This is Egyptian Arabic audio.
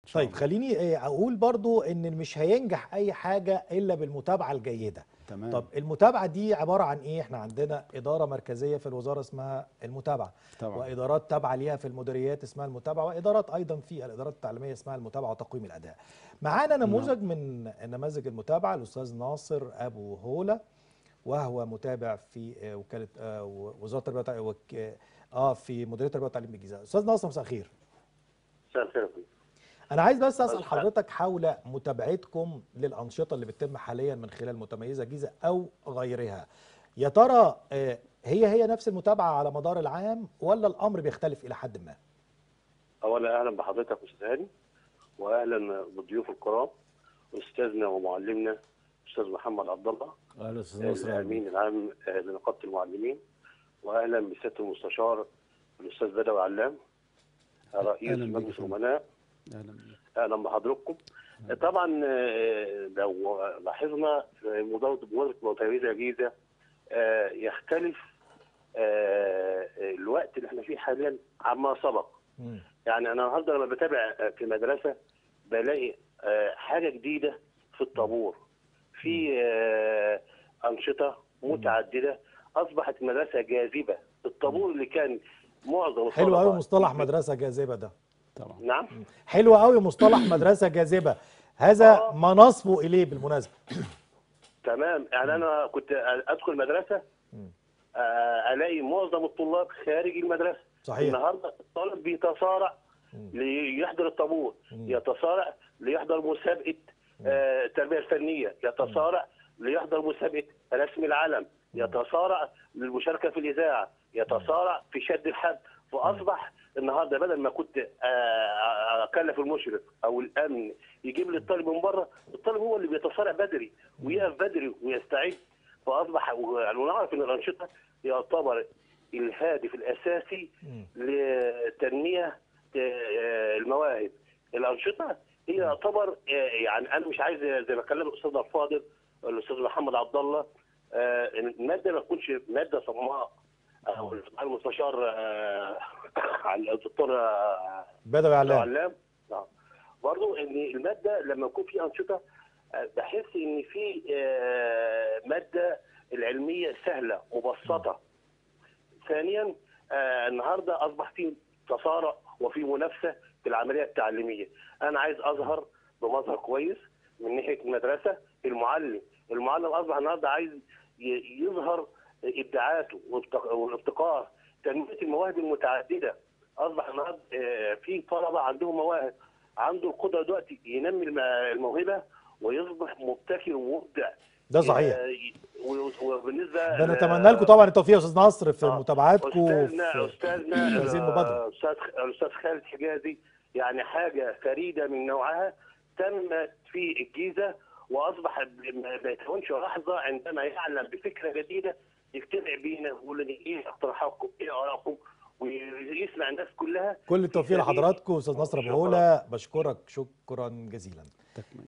شاء طيب الله. خليني آه، اقول برضو ان مش هينجح اي حاجه الا بالمتابعه الجيده تمام طب المتابعه دي عباره عن ايه احنا عندنا اداره مركزيه في الوزاره اسمها المتابعه طبعا وادارات تابعه ليها في المديريات اسمها المتابعه وادارات ايضا في الادارات التعليميه اسمها المتابعه وتقويم الاداء معانا نموذج من نماذج المتابعه الاستاذ ناصر ابو هوله وهو متابع في آه، وكاله آه، وزاره التربيه والتعليم وك- اه في مديريه التربيه والتعليم بالجيزه استاذ ناصر مساء الخير مساء الخير يا فندم. انا عايز بس اسال بس- حضرتك حول متابعتكم للانشطه اللي بتتم حاليا من خلال متميزه جيزه او غيرها يا ترى آه، هي هي نفس المتابعه على مدار العام ولا الامر بيختلف الى حد ما اولا اهلا بحضرتك استاذ هاني واهلا بالضيوف الكرام استاذنا ومعلمنا استاذ محمد عبد الله اهلا استاذ نصر الامين العام آه، لنقابه المعلمين واهلا بسياده المستشار الاستاذ بدوي علام رئيس أهلا بيك يا مجلس فندم. الامناء اهلا بيك. اهلا بحضراتكم طبعا آه، لو لاحظنا في مدرسه مدرسه متميزه جيزه آه، يختلف آه، الوقت اللي احنا فيه حاليا عما سبق مم. يعني انا النهارده لما بتابع في مدرسه بلاقي آه، حاجه جديده في الطابور في آه، انشطه متعدده اصبحت المدرسه جاذبه الطابور اللي كان معظم حلو قوي الطلبة- مصطلح مدرسه جاذبه ده طبعا نعم حلو قوي مصطلح مدرسه جاذبه هذا آه. ما نصبه اليه بالمناسبه تمام يعني انا كنت ادخل مدرسه مم. آه، الاقي معظم الطلاب خارج المدرسه صحيح النهارده الطالب بيتصارع مم. ليحضر الطابور مم. يتصارع ليحضر مسابقه آه، التربيه الفنيه يتصارع ليحضر مسابقه رسم العلم يتصارع للمشاركه في الاذاعه يتصارع في شد الحبل فاصبح النهارده بدل ما كنت آه، اكلف المشرف او الامن يجيب لي الطالب من بره الطالب هو اللي بيتصارع بدري ويقف بدري ويستعد فاصبح ونعرف ان الانشطه يعتبر الهادف الاساسي مم. لتنميه آه، المواهب الانشطه هي يعتبر آه، يعني انا مش عايز زي ما اتكلم الاستاذ الفاضل الاستاذ محمد عبد الله آه، الماده ما تكونش ماده صماء او المستشار آه، الدكتور آه، بدوي علام علام نعم برضو ان الماده لما يكون في انشطه آه، بحس ان في آه، ماده العلميه سهله مبسطه ثانيا آه، النهارده اصبح في تصارع وفي منافسه في العمليه التعليميه انا عايز اظهر بمظهر كويس من ناحيه المدرسه المعلم المعلم اصبح النهارده عايز ي- يظهر ابداعاته والابتك- والابتكار تنميه المواهب المتعدده اصبح النهارده آه، في طلبه عندهم مواهب عنده القدره دلوقتي ينمي الم- الموهبه ويصبح مبتكر ومبدع ده صحيح آه، و- وبالنسبه ده ل- نتمنى لكم طبعا التوفيق يا استاذ نصر في آه. متابعاتكم استاذنا في استاذنا هذه المبادره آه، استاذ الاستاذ خالد حجازي يعني حاجه فريده من نوعها تمت في الجيزه واصبح ب- ما ما يتهونش لحظه عندما يعلم بفكره جديده يجتمع بينا ويقول لنا ايه اقتراحاتكم ايه ارائكم ويسمع الناس كلها كل التوفيق في سبيل لحضراتكم استاذ نصر ابو شكراً. هوله بشكرك شكرا جزيلا تكمل